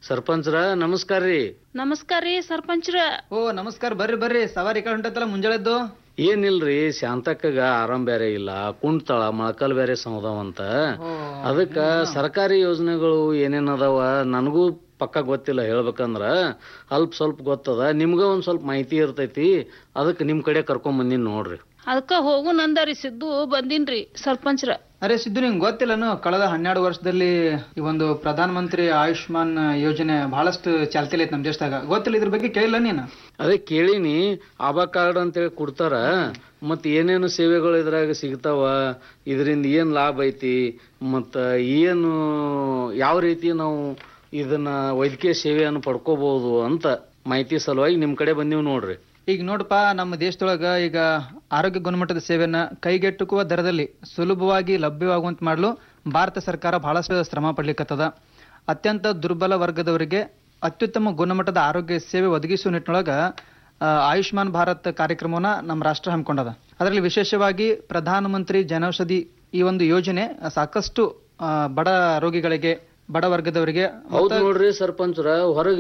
ಸರ್ಪಂಚ್ರ ನಮಸ್ಕಾರ ರೀ ನಮಸ್ಕಾರ ರೀ ಸರ್ಪಂಚ್ರ ಓ ನಮಸ್ಕಾರ ಬರ್ರಿ ಬರ್ರಿ ಸವಾರಿ ಕಡೆ ಹೊಂಟತ್ತಲ್ಲ ಮುಂಜಾಳೆದ್ದು ಏನಿಲ್ರಿ ಶಾಂತಕ್ಕಗ ಆರಾಮ್ ಬೇರೆ ಇಲ್ಲ ಕುಂಟ್ತಾಳ ಮೊಳಕಲ್ ಬೇರೆ ಸಮದವಂತ ಅದಕ್ಕ ಸರ್ಕಾರಿ ಯೋಜನೆಗಳು ಏನೇನ್ ಅದಾವ ನನಗೂ ಪಕ್ಕ ಗೊತ್ತಿಲ್ಲ ಹೇಳ್ಬೇಕಂದ್ರ ಅಲ್ಪ ಸ್ವಲ್ಪ ಗೊತ್ತದ ನಿಮ್ಗ ಒಂದ್ ಸ್ವಲ್ಪ ಮಾಹಿತಿ ಇರ್ತೈತಿ ಅದಕ್ಕೆ ನಿಮ್ ಕಡೆ ಕರ್ಕೊಂಡ್ ಬಂದಿನ್ ನೋಡ್ರಿ ಅದಕ್ಕ ಹೋಗು ನಂದರಿ ಸಿದ್ದು ಬಂದಿನ್ರಿ ಸರ್ಪಂಚ್ರ ಅರೆ ಸಿದ್ದು ನಿಂಗೆ ಗೊತ್ತಿಲ್ಲನು ಕಳೆದ ಹನ್ನೆರಡು ವರ್ಷದಲ್ಲಿ ಈ ಒಂದು ಪ್ರಧಾನ ಮಂತ್ರಿ ಆಯುಷ್ಮಾನ್ ಯೋಜನೆ ಬಹಳಷ್ಟು ಚಾಲ್ತಿಲಿ ಐತೆ ನಮ್ಮ ದೇಶದಾಗ ಗೊತ್ತಿಲ್ಲ ಇದ್ರ ಬಗ್ಗೆ ಕೇಳಿಲ್ಲ ನೀನು ಅದೇ ಕೇಳಿನಿ ಆಬಾ ಕಾರ್ಡ್ ಅಂತೇಳಿ ಕೊಡ್ತಾರ ಮತ್ ಏನೇನು ಸೇವೆಗಳು ಇದ್ರಾಗ ಸಿಗ್ತಾವ ಇದರಿಂದ ಏನ್ ಲಾಭ ಐತಿ ಮತ್ತ ಏನು ಯಾವ ರೀತಿ ನಾವು ಇದನ್ನ ವೈದ್ಯಕೀಯ ಸೇವೆಯನ್ನು ಪಡ್ಕೋಬಹುದು ಅಂತ ಮಾಹಿತಿ ಸಲುವಾಗಿ ನಿಮ್ ಕಡೆ ಬಂದೀವಿ ನೋಡ್ರಿ ಈಗ ನೋಡಪ್ಪ ನಮ್ಮ ದೇಶದೊಳಗ ಈಗ ಆರೋಗ್ಯ ಗುಣಮಟ್ಟದ ಸೇವೆಯನ್ನ ಕೈಗೆಟುಕುವ ದರದಲ್ಲಿ ಸುಲಭವಾಗಿ ಲಭ್ಯವಾಗುವಂತ ಮಾಡಲು ಭಾರತ ಸರ್ಕಾರ ಬಹಳಷ್ಟು ಶ್ರಮ ಪಡ್ಲಿಕ್ಕತ್ತದ ಅತ್ಯಂತ ದುರ್ಬಲ ವರ್ಗದವರಿಗೆ ಅತ್ಯುತ್ತಮ ಗುಣಮಟ್ಟದ ಆರೋಗ್ಯ ಸೇವೆ ಒದಗಿಸುವ ನಿಟ್ಟಿನೊಳಗ ಆ, ಆಯುಷ್ಮಾನ್ ಭಾರತ್ ಕಾರ್ಯಕ್ರಮವನ್ನ ನಮ್ಮ ರಾಷ್ಟ್ರ ಹಮ್ಮಿಕೊಂಡದ ಅದರಲ್ಲಿ ವಿಶೇಷವಾಗಿ ಪ್ರಧಾನ ಮಂತ್ರಿ ಜನೌಷಧಿ ಈ ಒಂದು ಯೋಜನೆ ಸಾಕಷ್ಟು ಆ, ಬಡ ರೋಗಿಗಳಿಗೆ ಬಡ ವರ್ಗದವರಿಗೆ ಹೌದ್ ನೋಡ್ರಿ ಸರ್ಪಂಚ್ರ ಹೊರಗೆ